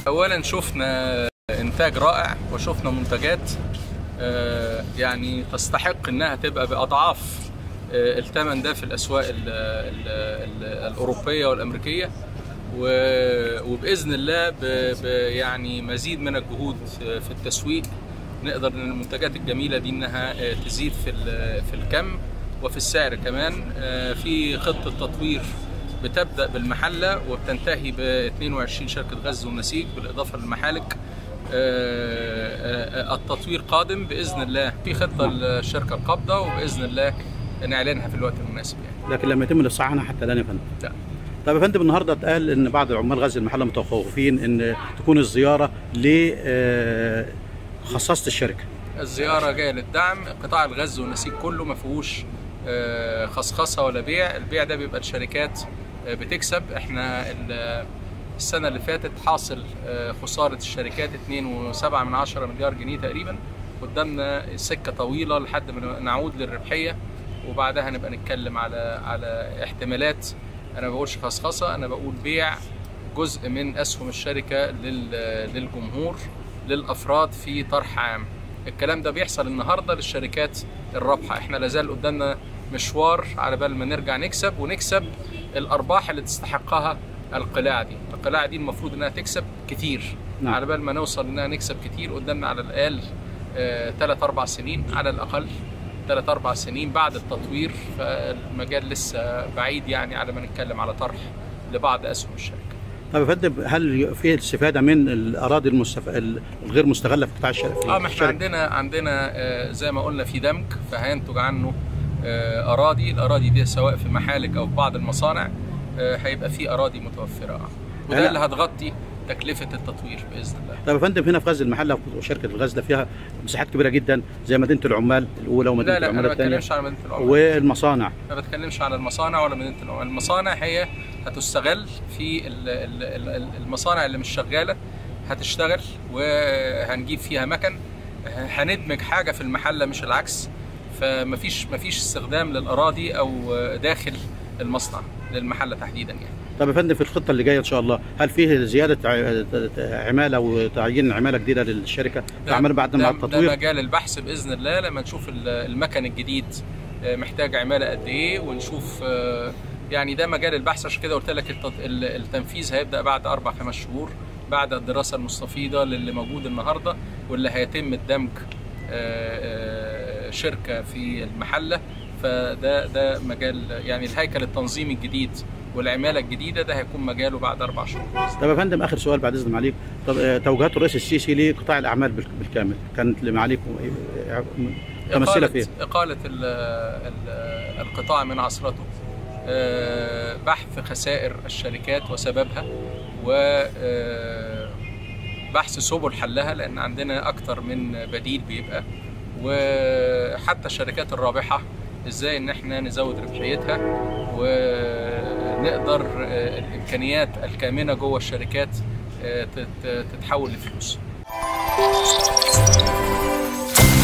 اولا شفنا انتاج رائع وشفنا منتجات آه، يعني تستحق انها تبقى باضعاف آه، الثمن ده في الاسواق ال ال ال الاوروبيه والامريكيه و- وباذن الله ب- ب- يعني مزيد من الجهود في التسويق نقدر ان المنتجات الجميله دي انها آه، تزيد في ال- في الكم وفي السعر كمان آه، في خطه تطوير بتبدا بالمحله وبتنتهي ب 22 شركه غزل ونسيج بالاضافه للمحالك آه، آه، التطوير قادم باذن الله في خطه للشركه القابضه وباذن الله نعلنها في الوقت المناسب يعني لكن لما يتم الاصلاح حتى الان يا فندم لا. طيب يا فندم النهارده اتقال ان بعض عمال غزل المحله متخوفين ان تكون الزياره ل آه، خصاصه الشركه الزياره جايه للدعم قطاع الغزل والنسيج كله ما فيهوش آه، خصخصه ولا بيع البيع ده بيبقى الشركات آه، بتكسب احنا ال- السنه اللي فاتت حاصل آه، خساره الشركات 2.7 من عشرة مليار جنيه تقريبا قدامنا سكه طويله لحد ما نعود للربحيه وبعدها نبقى نتكلم على على احتمالات انا ما بقولش خصخصه انا بقول بيع جزء من اسهم الشركه لل- للجمهور للافراد في طرح عام الكلام ده بيحصل النهارده للشركات الرابحه احنا لازال قدامنا مشوار على بال ما نرجع نكسب ونكسب الارباح اللي تستحقها القلاع دي القلاع دي المفروض انها تكسب كتير نعم. نعم. على بال ما نوصل انها نكسب كتير قدامنا على الاقل ثلاث اربع سنين على الاقل ثلاث اربع سنين بعد التطوير فالمجال لسه بعيد يعني على ما نتكلم على طرح لبعض اسهم الشركه طب يا فندم هل في استفاده من الاراضي المستف... الغير مستغله في قطاع الشركه اه ما احنا عندنا عندنا آه، زي ما قلنا في دمج فهينتج عنه آه، اراضي الاراضي دي سواء في محالك او في بعض المصانع آه، هيبقى في اراضي متوفره اه وده أنا- اللي هتغطي تكلفه التطوير باذن الله طب يا فندم هنا في غزل المحله وشركه الغزله فيها مساحات كبيره جدا زي مدينه العمال الاولى ومدينه لا لا انا العمال ما الثانيه بتكلمش على مدينه العمال والمصانع ما بتكلمش على المصانع ولا مدينه العمال المصانع هي هتستغل في ال- ال- ال- المصانع اللي مش شغاله هتشتغل وهنجيب فيها مكن هندمج حاجه في المحله مش العكس فمفيش مفيش استخدام للاراضي او داخل المصنع للمحله تحديدا يعني طب يا فندم في الخطه اللي جايه ان شاء الله هل فيه زياده ع- عماله وتعيين عماله جديده للشركه تعمل بعد ما ده- التطوير ده مجال البحث باذن الله لما نشوف ال- المكن الجديد آه، محتاج عماله قد ايه ونشوف آه، يعني ده مجال البحث عشان كده قلت لك التط- ال- التنفيذ هيبدا بعد اربع خمس شهور بعد الدراسه المستفيضه للي موجود النهارده واللي هيتم الدمج آه، آه، شركه في المحله فده ده مجال يعني الهيكل التنظيمي الجديد والعماله الجديده ده هيكون مجاله بعد اربع شهور طب يا فندم اخر سؤال بعد اذن معاليك طب آه، توجيهات الرئيس السيسي لقطاع الاعمال بال- بالكامل كانت لمعاليك آه، متمثله إقالة- فيه إقالة ال ال القطاع من عصرته آه، بحث خسائر الشركات وسببها و آه، بحث سبل حلها لأن عندنا أكتر من بديل بيبقى وحتى الشركات الرابحة إزاي إن إحنا نزود ربحيتها ونقدر آه، الإمكانيات الكامنة جوه الشركات آه، تت- تتحول لفلوس